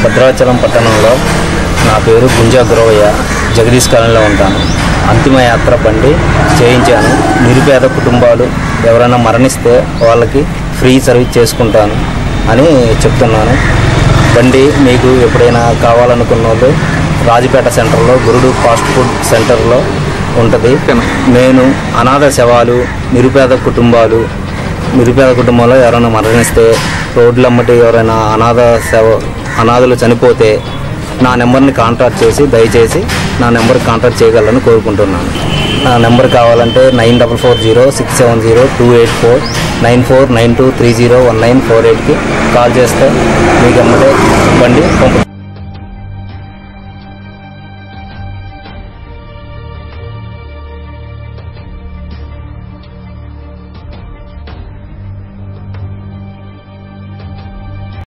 భద్రాచలం పట్టణంలో నా పేరు గుంజా గురవయ్య జగదీష్ కాలనీలో ఉంటాను అంతిమ యాత్ర బండి చేయించాను నిరుపేద కుటుంబాలు ఎవరైనా మరణిస్తే వాళ్ళకి ఫ్రీ సర్వీస్ చేసుకుంటాను అని చెప్తున్నాను బండి మీకు ఎప్పుడైనా కావాలనుకున్న వాళ్ళు రాజపేట సెంటర్లో గురుడు ఫాస్ట్ ఫుడ్ సెంటర్లో ఉంటుంది నేను అనాథ శవాలు నిరుపేద కుటుంబాలు నిరుపేద కుటుంబంలో ఎవరైనా మరణిస్తే రోడ్లమ్మటి ఎవరైనా అనాథ సేవ అనాథలు చనిపోతే నా నెంబర్ని కాంటాక్ట్ చేసి దయచేసి నా నెంబర్కి కాంటాక్ట్ చేయగలని కోరుకుంటున్నాను నా నెంబర్ కావాలంటే nine double four zero six seven zero two eight four nine four nine two three zero one nine four ఎయిట్కి కాల్ చేస్తే మీకు ఎమ్మటే బండి పంపు